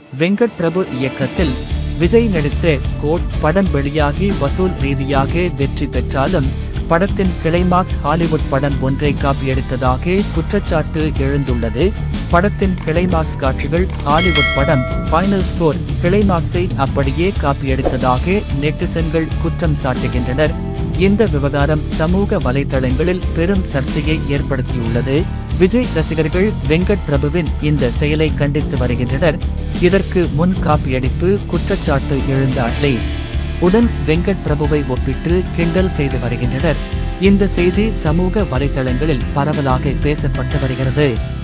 வெங்கட் பிரபு இயக்கத்தில் விஜய் நடித்த கோட் படம் வெளியாகி வசூல் ரீதியாக வெற்றி பெற்றாலும் படத்தின் கிளைமாக்ஸ் ஹாலிவுட் படம் ஒன்றை காப்பியெடுத்ததாக குற்றச்சாட்டு எழுந்துள்ளது படத்தின் கிளைமாக்ஸ் காட்சிகள் ஹாலிவுட் படம் ஃபைனல் ஸ்கோர் கிளைமாக்ஸை அப்படியே காப்பியெடுத்ததாக நெட்டிசன்கள் குற்றம் சாட்டுகின்றனர் இந்த விவகாரம் சமூக வலைதளங்களில் பெரும் சர்ச்சையை ஏற்படுத்தியுள்ளது விஜய் ரசிகர்கள் வெங்கட் பிரபுவின் இந்த செயலை கண்டித்து வருகின்றனர் இதற்கு முன் காப்பியடிப்பு குற்றச்சாட்டு எழுந்தார்களே உடன் வெங்கட் பிரபுவை ஒப்பிட்டு கிண்டல் செய்து வருகின்றனர் இந்த செய்தி சமூக வலைதளங்களில் பரவலாக பேசப்பட்டு வருகிறது